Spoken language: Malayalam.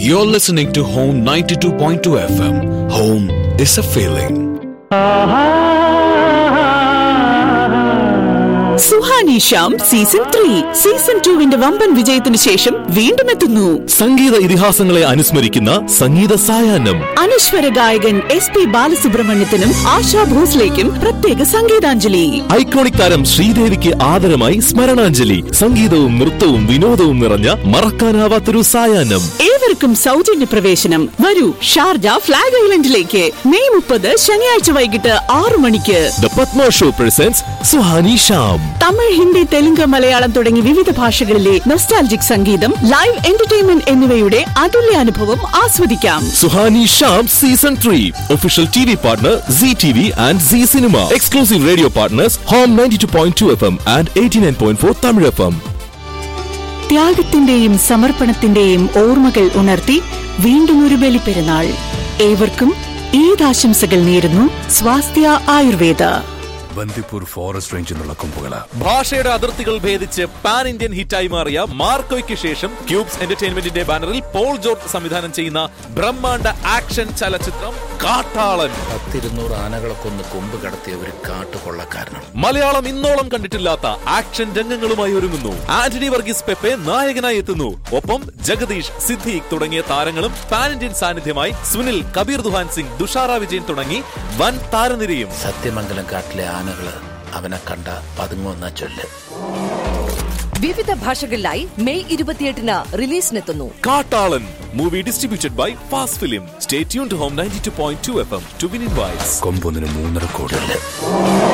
You're listening to Home 92.2 FM. Home is a feeling. Suhani Shyam season three season ടുവിന്റെ വമ്പൻ വിജയത്തിന് ശേഷം വീണ്ടും എത്തുന്നു സംഗീത ഇതിഹാസങ്ങളെ അനുസ്മരിക്കുന്ന സംഗീത സായാഹ്നം അനശ്വര ഗായകൻ എസ് പി ബാലസുബ്രഹ്മണ്യത്തിനും ആശാ ഭോസ്ലേക്കും പ്രത്യേക സംഗീതാഞ്ജലി ഐക്കോണിക് താരം ശ്രീദേവിക്ക് ആദരമായി സ്മരണാഞ്ജലി സംഗീതവും നൃത്തവും വിനോദവും നിറഞ്ഞ മറക്കാനാവാത്തൊരു സായാഹ്നം ഏവർക്കും സൗജന്യ പ്രവേശനം വരൂ ഷാർജ ഫ്ലാഗ് ഐലൻഡിലേക്ക് മെയ് മുപ്പത് ശനിയാഴ്ച വൈകിട്ട് ആറു മണിക്ക് the Padma show presents Suhani Sham Tamil Hindi Telugu Malayalam തുടങ്ങി വിവിധ ഭാഷകളിലെ നൊസ്റ്റാൾജിക് സംഗീതം ലൈവ് എന്റർടൈൻമെന്റ് എന്നിവയുടെ അതുല്യ അനുഭവം ആസ്വദിക്കാം Suhani Sham season three official T V partner C T V and C cinema exclusive radio partners Home ninety two point two F M and eighty nine point four Tamil F M ത്യാഗത്തിന്റെയും സമർപ്പണത്തിന്റെയും ഓർമ്മകൾ ഉണർത്തി വീണ്ടും ഒരു ബലിപ്പെരുന്നാൾ ഏവർക്കും ഈദാശംസകൾ നേരുന്നു സ്വാസ്ഥ്യ ആയുർവേദ ബന്ദിപ്പൂർ ഫോറസ്റ്റ് റേഞ്ചിൽ നിന്നുള്ള കൊമ്പുകള ഭാഷയുടെ അതിർത്തികൾ ഭേദിച്ച് പാൻ ഇന്ത്യൻ ഹിറ്റായി മാറിയ മാർക്കോയ്ക്ക് ശേഷം ക്യൂബ്സ് എന്റർടൈൻമെന്റിന്റെ ബാനറിൽ പോൾ ജോർജ് സംവിധാനം ചെയ്യുന്ന ബ്രഹ്മാണ്ഡ ആക്ഷൻ ചലച്ചിത്രം കാട്ടാളൻ പത്തിരുന്നൂറ് ആനകളെ കൊന്ന് കൊമ്പ് കടത്തിയ ഒരു കാട്ടുകൊള്ളക്കാരനാണ് മലയാളം ഇന്നോളം കണ്ടിട്ടില്ലാത്ത ആക്ഷൻ രംഗങ്ങളുമായി ഒരുങ്ങുന്നു ആന്റണി വർഗീസ് പെപ്പെ നായകനായി എത്തുന്നു ഒപ്പം ജഗദീഷ് സിദ്ദീഖ് തുടങ്ങിയ താരങ്ങളും പാൻ ഇന്ത്യൻ സാന്നിധ്യമായി സുനിൽ കബീർ ദുഹാൻ സിംഗ് തുഷാര വിജയൻ തുടങ്ങി വൻ താരനിരയും സത്യമംഗലം കാട്ടിലെ ആനകള് അവനെ കണ്ട പതുങ്ങുന്ന ചൊല്ല് വിവിധ ഭാഷകളിലായി മെയ് ഇരുപത്തിയെട്ടിന് റിലീസിനെത്തുന്നു Kattalan movie distributed by fast film stay tune to Home ninety two point two F M to win invites കൊമ്പൊന്നിന് മൂന്നര കോടി